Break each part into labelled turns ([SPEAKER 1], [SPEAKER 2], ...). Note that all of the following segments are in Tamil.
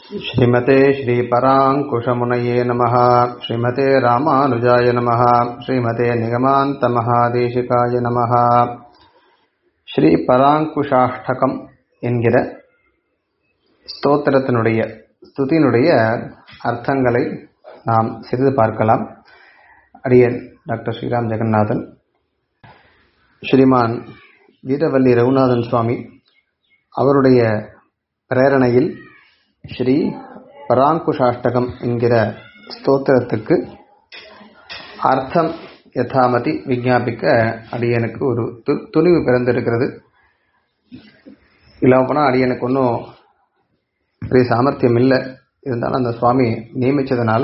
[SPEAKER 1] श्रीमते श्रीपराङ्कुशमुनये नमः श्रीमते रामानुजाय नमः श्रीमते निगमान्तमहादेशिकाय நமः ஸ்ரீ பராங்குஷாஷ்டகம் என்கிற ஸ்தோத்திரத்தினுடைய ஸ்துதியினுடைய அர்த்தங்களை நாம் சிறிது பார்க்கலாம் அடியன் டாக்டர் ஸ்ரீராம் ஜெகநாதன் ஸ்ரீமான் வீரவல்லி ரகுநாதன் சுவாமி அவருடைய பிரேரணையில் ஸ்ரீ பராங்குஷாஷ்டகம் என்கிற ஸ்தோத்திரத்துக்கு அர்த்தம் யதாமதி விஞ்ஞாபிக்க அடியனுக்கு ஒரு து துணிவு பிறந்திருக்கிறது இல்லாம போனால் அடியனுக்கு ஒன்றும் பெரிய சாமர்த்தியம் இல்லை இருந்தாலும் அந்த சுவாமி நியமித்ததுனால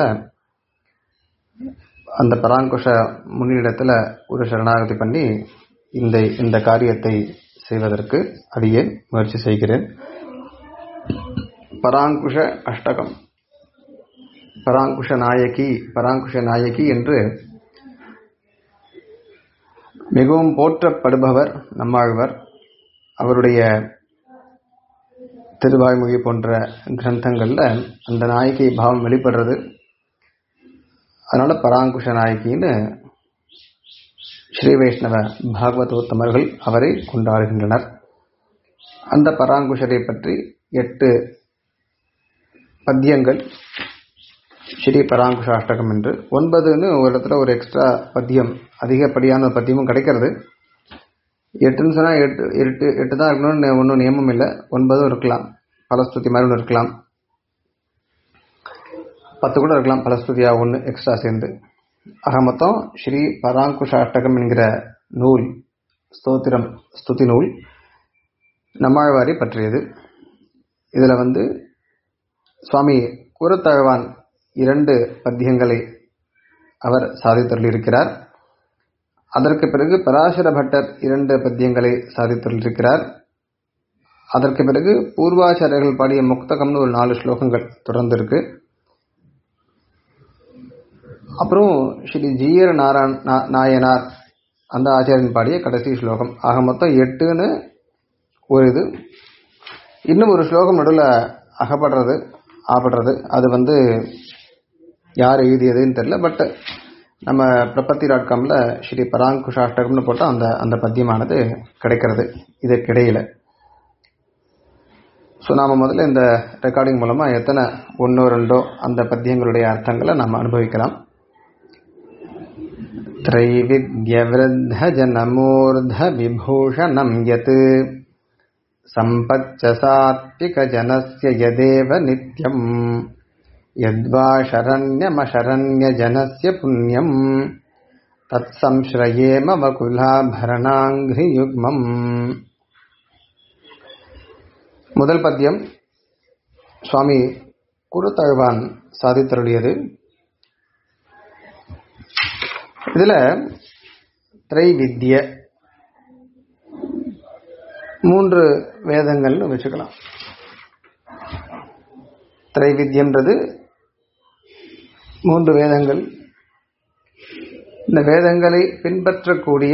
[SPEAKER 1] அந்த பராங்குஷ முன்னிடத்தில் ஒரு சரணாகதி பண்ணி இந்த இந்த காரியத்தை செய்வதற்கு அடியேன் முயற்சி செய்கிறேன் பராங்குஷ அஷ்டகம் பராங்குஷ நாயகி பராங்குஷ நாயகி என்று மிகவும் போற்றப்படுபவர் நம்மாழ்வர் அவருடைய திருவாய்மொழி போன்ற கிரந்தங்களில் அந்த நாயகி பாவம் வெளிப்படுறது அதனால பராங்குஷ நாயகின்னு ஸ்ரீ வைஷ்ணவ பாகவதோத்தமர்கள் அவரை கொண்டாடுகின்றனர் அந்த பராங்குஷரை பற்றி எட்டு பத்தியங்கள் ஸ்ரீ பராங்குஷாஷ்டகம் என்று ஒன்பதுன்னு ஒரு இடத்துல ஒரு எக்ஸ்ட்ரா பத்தியம் அதிகப்படியான பத்தியமும் கிடைக்கிறது எட்டுன்னு சொன்னால் எட்டு எட்டு எட்டு தான் இருக்கணும்னு ஒன்றும் நியமம் இல்லை ஒன்பதும் இருக்கலாம் பலஸ்துதி மாதிரி ஒன்று இருக்கலாம் பத்து கூட இருக்கலாம் பலஸ்துதியாக ஒன்று எக்ஸ்ட்ரா சேர்ந்து ஆக மொத்தம் ஸ்ரீ பராங்குஷாஷ்டகம் என்கிற நூல் ஸ்தோத்திரம் ஸ்துதி நூல் நம்மாழ்வாரி பற்றியது இதில் வந்து சுவாமி கூரத்தழவான் இரண்டு பத்தியங்களை அவர் சாதித்துள்ளிருக்கிறார் அதற்கு பிறகு பராசர பட்டர் இரண்டு பத்தியங்களை சாதித்துள்ளிருக்கிறார் அதற்கு பிறகு பூர்வாச்சாரியர்கள் பாடிய முக்தகம்னு ஒரு நாலு ஸ்லோகங்கள் தொடர்ந்து இருக்கு அப்புறம் ஸ்ரீ ஜீயர் நாராயண் நாயனார் அந்த ஆச்சாரியன் பாடிய கடைசி ஸ்லோகம் ஆக மொத்தம் எட்டுன்னு ஒரு இது இன்னும் ஒரு ஸ்லோகம் நடுவில் அகப்படுறது ஆபடுறது அது வந்து யார் எழுதியதுன்னு தெரியல பட் நம்ம பிரபத்தி டாட் காமில் ஸ்ரீ பராங்குஷாஷ்டகம்னு போட்டால் அந்த அந்த பத்தியமானது கிடைக்கிறது இதற்கிடையில் ஸோ நாம் முதல்ல இந்த ரெக்கார்டிங் மூலமாக எத்தனை ஒன்றோ ரெண்டோ அந்த பத்தியங்களுடைய அர்த்தங்களை நாம் அனுபவிக்கலாம் त्रैविध्यवृद्धजनमूर्धविभूषणं यत् सम्पच्च सात्विकजनस्य यदेव नित्यम् यद्वा शरण्यमशरण्यजनस्य पुण्यम् तत्संश्रयेम वकुलाभरणाङ्घ्रियुग्मम् முதல் பத்தியம் சுவாமி குருத்தழ்வான் சாதித்தருடையது இதுல திரைவித்ய மூன்று வேதங்கள்னு வச்சுக்கலாம் திரைவித்யன்றது மூன்று வேதங்கள் இந்த வேதங்களை பின்பற்றக்கூடிய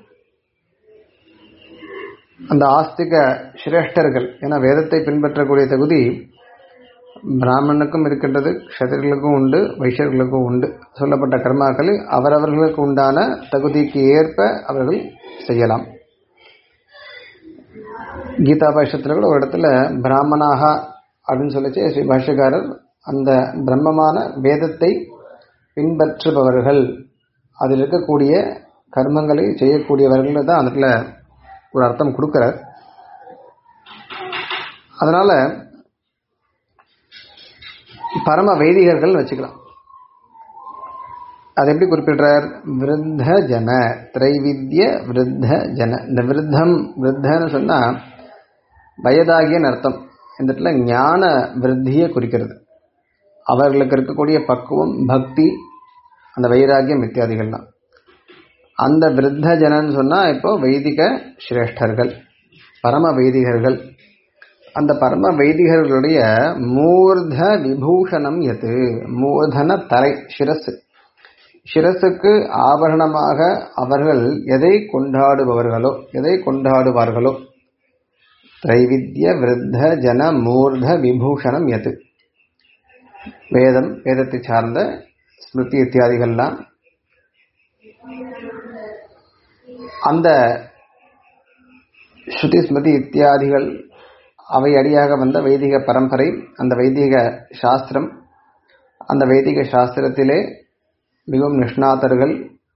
[SPEAKER 1] அந்த ஆஸ்திக சிரேஷ்டர்கள் ஏன்னா வேதத்தை பின்பற்றக்கூடிய தகுதி பிராமணனுக்கும் இருக்கின்றது க்ஷத்திரிகளுக்கும் உண்டு வைஷ்யர்களுக்கும் உண்டு சொல்லப்பட்ட கர்மாக்களை அவரவர்களுக்கு உண்டான தகுதிக்கு ஏற்ப அவர்கள் செய்யலாம் கீதா பாஷ்யத்தில் கூட ஒரு இடத்துல பிராமணாக அப்படின்னு சொல்லிச்சு ஸ்ரீ பாஷ்யக்காரர் அந்த பிரம்மமான வேதத்தை பின்பற்றுபவர்கள் அதில் இருக்கக்கூடிய கர்மங்களை செய்யக்கூடியவர்கள் தான் அதுல ஒரு அர்த்தம் கொடுக்கிறார் அதனால பரம வைதிகர்கள் வச்சுக்கலாம் அது எப்படி குறிப்பிடுறார் விருத்த ஜன திரைவித்ய விருத்த ஜன இந்த விருத்தம் விருத்தன்னு சொன்னா வயதாகியன்னு அர்த்தம் இந்த இடத்துல ஞான விருத்தியை குறிக்கிறது அவர்களுக்கு இருக்கக்கூடிய பக்குவம் பக்தி அந்த வைராகியம் இத்தியாதிகள்லாம் அந்த விருத்த ஜனன்னு சொன்னா இப்போ வைதிக சிரேஷ்டர்கள் பரம வைதிகர்கள் அந்த பரம வைதிகர்களுடைய மூர்த விபூஷணம் எது மூர்தன தரை சிரசு சிரசுக்கு ஆபரணமாக அவர்கள் எதை கொண்டாடுபவர்களோ எதை கொண்டாடுவார்களோ திரைவித்ய விருத்த ஜன மூர்த விபூஷணம் எது வேதம் வேதத்தை சார்ந்த ஸ்மிருதி இத்தியாதிகள்லாம் அந்த ஸ்ருதி ஸ்மிருதி இத்தியாதிகள் அவை அடியாக வந்த வைதிக பரம்பரை அந்த வைதிக சாஸ்திரம் அந்த வைதிக சாஸ்திரத்திலே மிகவும் நிஷ்ணாதர்கள்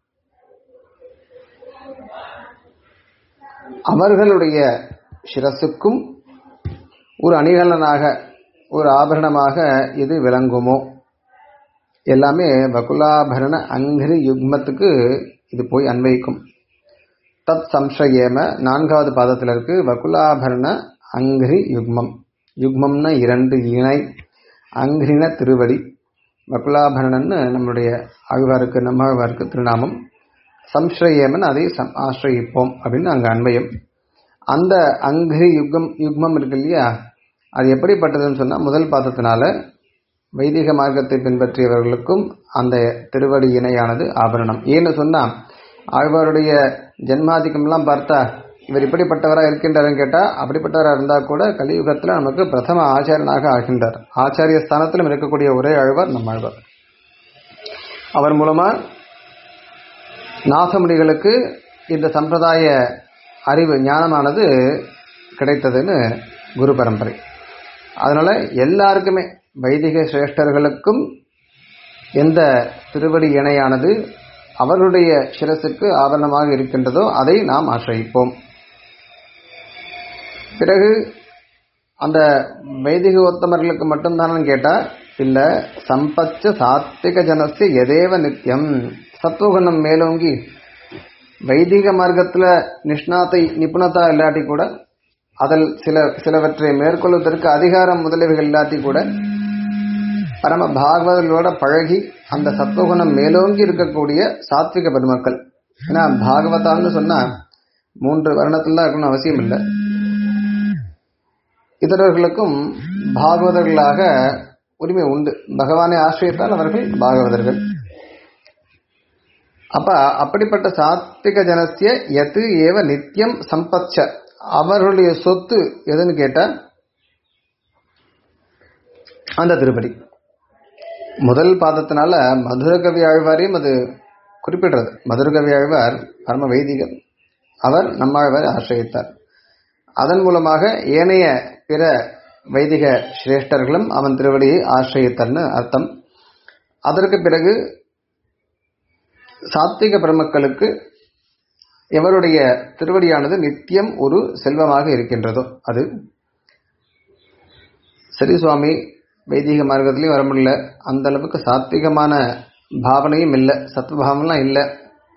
[SPEAKER 1] அவர்களுடைய சிரசுக்கும் ஒரு அணிகலனாக ஒரு ஆபரணமாக இது விளங்குமோ எல்லாமே வகுலாபரண அங்கிரி யுக்மத்துக்கு இது போய் அன்வயிக்கும் தத் சம்சயேம நான்காவது பாதத்தில் இருக்கு வகுலாபரண அங்கிரி யுக்மம் யுக்மம்னா இரண்டு இணை அங்கிரின திருவடி வகுலாபரணன்னு நம்முடைய ஆழ்வாருக்கு நம்ம ஆழ்வாருக்கு திருநாமம் சம்ஸ்ரயேமன் அதை சம் ஆசிரயிப்போம் அப்படின்னு அங்கே அன்வயம் அந்த அங்கிரி யுக்ம் யுக்மம் இருக்கு இல்லையா அது எப்படிப்பட்டதுன்னு சொன்னால் முதல் பாதத்தினால வைதிக மார்க்கத்தை பின்பற்றியவர்களுக்கும் அந்த திருவடி இணையானது ஆபரணம் ஏன்னு சொன்னால் ஆழ்வாருடைய ஜென்மாதிக்கம்லாம் பார்த்தா இவர் இப்படிப்பட்டவராக இருக்கின்றாருன்னு கேட்டால் அப்படிப்பட்டவராக இருந்தால் கூட கலியுகத்தில் நமக்கு பிரதம ஆச்சாரியனாக ஆகின்றார் ஆச்சாரிய ஸ்தானத்திலும் இருக்கக்கூடிய ஒரே ஆழ்வார் நம்ம ஆழ்வார் அவர் மூலமாக நாசமுடிகளுக்கு இந்த சம்பிரதாய அறிவு ஞானமானது கிடைத்ததுன்னு குரு பரம்பரை அதனால எல்லாருக்குமே வைதிக சிரேஷ்டர்களுக்கும் எந்த திருவடி இணையானது அவர்களுடைய சிரசுக்கு ஆபரணமாக இருக்கின்றதோ அதை நாம் ஆசிரியிப்போம் பிறகு அந்த வைதிக உத்தமர்களுக்கு மட்டும்தானு கேட்டா இல்ல சம்பச்ச சாத்விக ஜனஸ்ய எதேவ நித்தியம் சத்துவகுணம் மேலோங்கி வைதிக மார்க்கத்துல நிஷ்ணாத்தை நிபுணத்தா இல்லாட்டி கூட அதில் சில சிலவற்றை மேற்கொள்வதற்கு அதிகாரம் முதலியவைகள் இல்லாட்டி கூட பரம பாகவதர்களோட பழகி அந்த சத்துவகுணம் மேலோங்கி இருக்கக்கூடிய சாத்விக பெருமக்கள் ஏன்னா பாகவதான்னு சொன்னா மூன்று வருணத்துல தான் இருக்கணும் அவசியம் இல்லை இதரர்களுக்கும் பாகவதர்களாக உரிமை உண்டு பகவானை ஆசிரியத்தால் அவர்கள் பாகவதர்கள் அப்ப அப்படிப்பட்ட சாத்விக ஜனசிய எது ஏவ நித்தியம் சம்பச்ச அவர்களுடைய சொத்து எதுன்னு கேட்டா அந்த திருப்படி முதல் பாதத்தினால மதுரகவி ஆழ்வாரையும் அது குறிப்பிடுறது மதுரகவி ஆழ்வார் பரம வைதிகர் அவர் நம்மாழ்வாரை ஆசிரியத்தார் அதன் மூலமாக ஏனைய பிற வைதிக சிரேஷ்டர்களும் அவன் திருவடியை ஆசிரியத்தர்னு அர்த்தம் அதற்கு பிறகு சாத்விக பெருமக்களுக்கு எவருடைய திருவடியானது நித்தியம் ஒரு செல்வமாக இருக்கின்றதோ அது சரி சுவாமி வைதிக மார்க்கத்திலையும் வர முடியல அந்த அளவுக்கு சாத்விகமான பாவனையும் இல்லை சத்வபாவம்லாம் இல்லை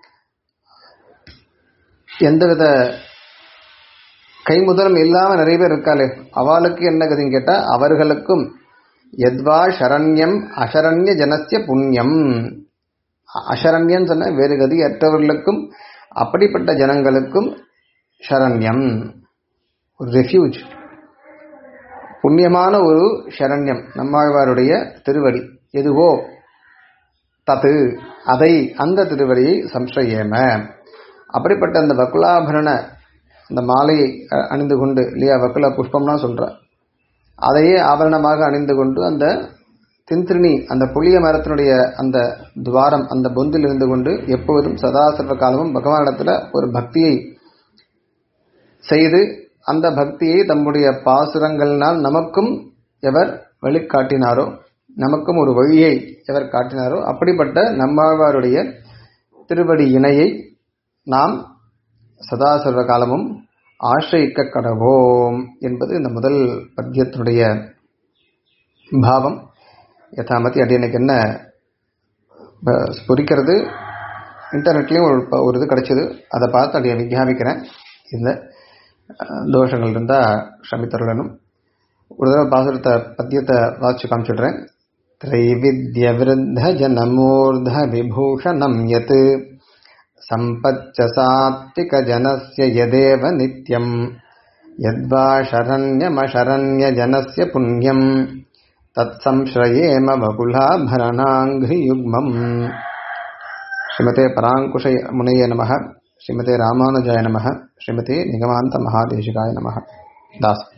[SPEAKER 1] எந்தவித கைமுதலும் இல்லாம நிறைய பேர் இருக்காளே அவளுக்கு என்ன கதின்னு கேட்டா அவர்களுக்கும் எத்வா சரண்யம் அசரண்ய ஜனசிய புண்ணியம் அசரண்யம் சொன்ன வேறு கதி அற்றவர்களுக்கும் அப்படிப்பட்ட ஜனங்களுக்கும் சரண்யம் ஒரு ரெஃப்யூஜ் புண்ணியமான ஒரு சரண்யம் நம்மாழ்வாருடைய திருவடி எதுவோ தது அதை அந்த திருவடியை சம்சயேம அப்படிப்பட்ட அந்த வக்குலாபரண அந்த மாலையை அணிந்து கொண்டு இல்லையா வக்குல புஷ்பம்லாம் சொல்ற அதையே ஆபரணமாக அணிந்து கொண்டு அந்த தின்திருணி அந்த புளிய மரத்தினுடைய அந்த துவாரம் அந்த பொந்தில் இருந்து கொண்டு எப்போதும் சதா சர்வ காலமும் பகவானிடத்துல ஒரு பக்தியை செய்து அந்த பக்தியை தம்முடைய பாசுரங்களினால் நமக்கும் எவர் வழிகாட்டினாரோ நமக்கும் ஒரு வழியை எவர் காட்டினாரோ அப்படிப்பட்ட நம்மாழ்வாருடைய திருவடி இணையை நாம் சதா சர்வ காலமும் ஆசிரியிக்க கடவோம் என்பது இந்த முதல் பத்தியத்தினுடைய பாவம் யதாமதி அப்படி எனக்கு என்ன ஸ்புரிக்கிறது இன்டர்நெட்லேயும் ஒரு ஒரு இது கிடைச்சது அதை பார்த்து அப்படியே விஞ்ஞாபிக்கிறேன் இந்த தோஷங்கள் இருந்தால் க்ஷமித்தருளனும் ஒரு தடவை பாசுரத்தை பத்தியத்தை வாசிச்சு காமிச்சிடுறேன் திரைவித்ய விருத்த ஜனமூர்த விபூஷணம் யத் சம்பச்ச சாத்விக ஜனஸ்ய யதேவ நித்யம் யத்வா சரண்யமசரண்ய ஜனஸ்ய புண்ணியம் தத் சம்ஸ்ரயேம வகுலாபரணாங்கியுக்மம் ஸ்ரீமதே பராங்குஷ முனைய நமः ஸ்ரீமதே ராமானுஜாய நமः ஸ்ரீமதே நிகமாந்த மகாதேசிகாய நமः தாஸ்